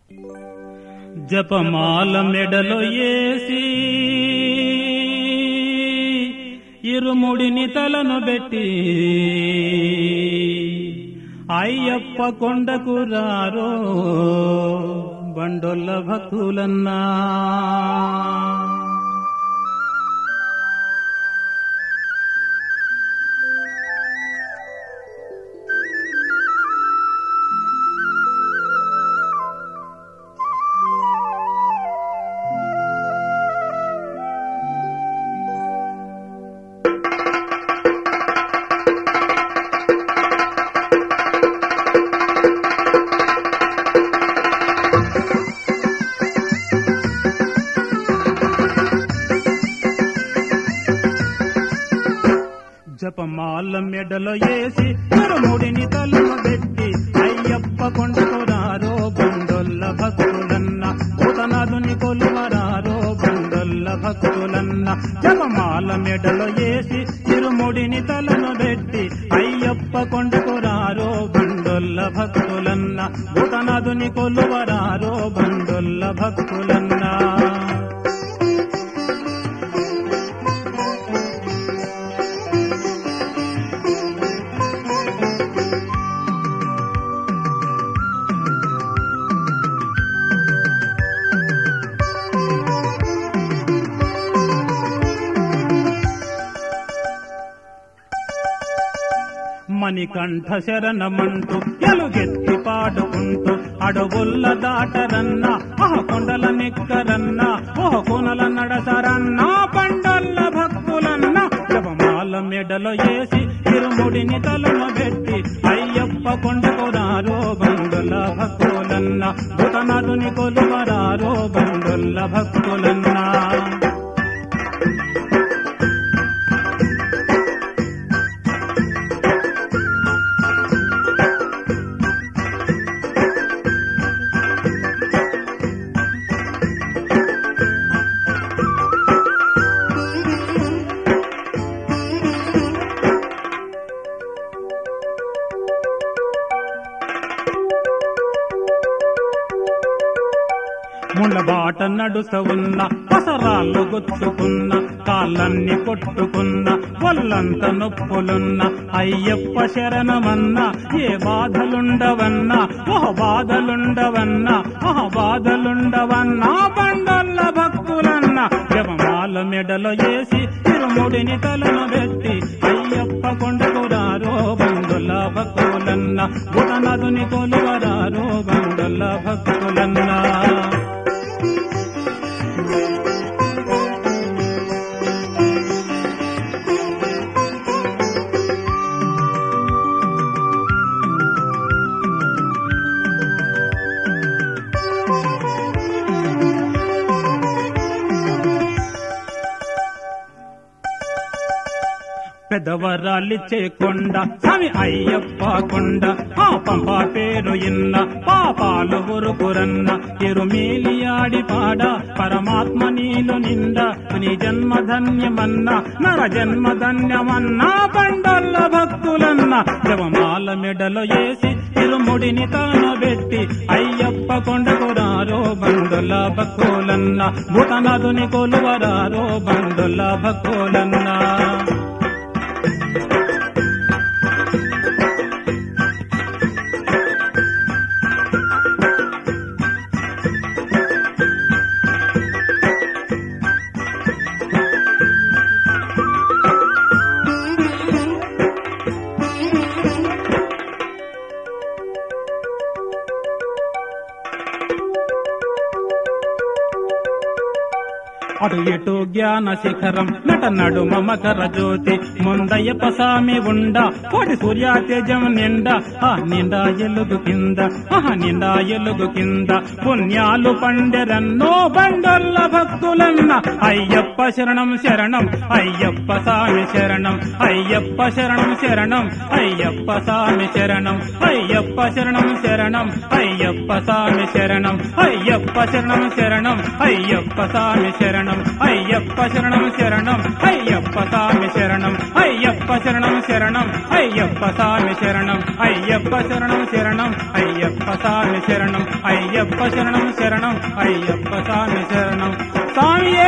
జపమాల మెడలో ఏసి ఇరుముడిని తలను పెట్టి అయ్యప్ప కొండకు రారో బండొల్ల భక్తులన్నా జపమాల మెడలో ఏసి ఇరుముడిని తలను పెట్టి అయ్యప్ప కొండకు రారో బండొల్ల భక్తులన్న భూతనాథుని కొలువరారో బండొల్ల భక్తులన్న జపమాల మెడలో ఏసి ఇరుముడిని తలను పెట్టి అయ్యప్ప కొండకు రారో బండొల్ల భక్తులన్న భూతనాథుని కొలువరారో బండొల్ల భక్తులన్నా మణికంఠ శరణమంటూ ఎలుగెత్తి పాడుకుంటూ అడవుల్ల దాటరన్న ఆహ కొండల నెక్కరన్న ఓహ కొనల నడసరన్న పండల్ల భక్తులన్న జపమాల మెడలో ఏసి తిరుముడిని తలమ పెట్టి అయ్యప్ప కొండకు రారో బండుల భక్తులన్న భూతనాథుని కొలువరారో బండుల్ల భక్తులన్నా ముళ్ళ బాట నడుస ఉన్న పసరాళ్ళు గుచ్చుకున్న కాళ్ళన్ని కొట్టుకున్న ఒళ్ళంత నొప్పులున్న అయ్యప్ప శరణమన్న ఏ బాధలుండవన్నా ఓహ బాధలుండవన్నా ఓహ బాధలుండవన్నా బండల్ల భక్తులన్న జపమాల మెడలో వేసి తిరుముడిని తలను పెట్టి అయ్యప్ప కొండకు రారో బండుల భక్తులన్న గుణనదుని కొలువరారో బండుల భక్తులన్నా పెదవరాలిచ్చే కొండ స్వామి అయ్యప్ప కొండ ఆ పంప పేరు ఇన్న పాపాలు ఉరుకురన్న తిరుమేలియాడి పాడ పరమాత్మ నీలు నింద నీ జన్మ ధన్యమన్న నర జన్మ ధన్యమన్న బండల్ల భక్తులన్న జవమాల మెడలో ఏసి తిరుముడిని తాను పెట్టి అయ్యప్ప కొండకు రారో బండుల భక్తులన్న భూతనాథుని కొలువరారో బండుల భక్తులన్నా అటు ఇటు జ్ఞాన శిఖరం నట నడుమ మకర జ్యోతి ముందయ్యప్ప స్వామి ఉండ కోటి సూర్య తేజం నిండా ఆ నిండా ఎలుగు కింద ఆహ నిండా ఎలుగు కింద పుణ్యాలు పండెరన్నో బండొల్ల భక్తులన్న అయ్యప్ప శరణం శరణం అయ్యప్ప స్వామి శరణం అయ్యప్ప శరణం శరణం అయ్యప్ప స్వామి శరణం అయ్యప్ప శరణం శరణం అయ్యప్ప స్వామి శరణం అయ్యప్ప శరణం శరణం అయ్యప్ప స్వామి శరణం శరణం అయ్యప్ప శరణం శరణం అయ్యప్ప స్వామి శరణం అయ్యప్ప శరణం శరణం అయ్యప్ప స్వామి శరణం అయ్యప్ప శరణం శరణం అయ్యప్ప స్వామి శరణం అయ్యప్ప శరణం శరణం అయ్యప్ప స్వామి శరణం స్వామియే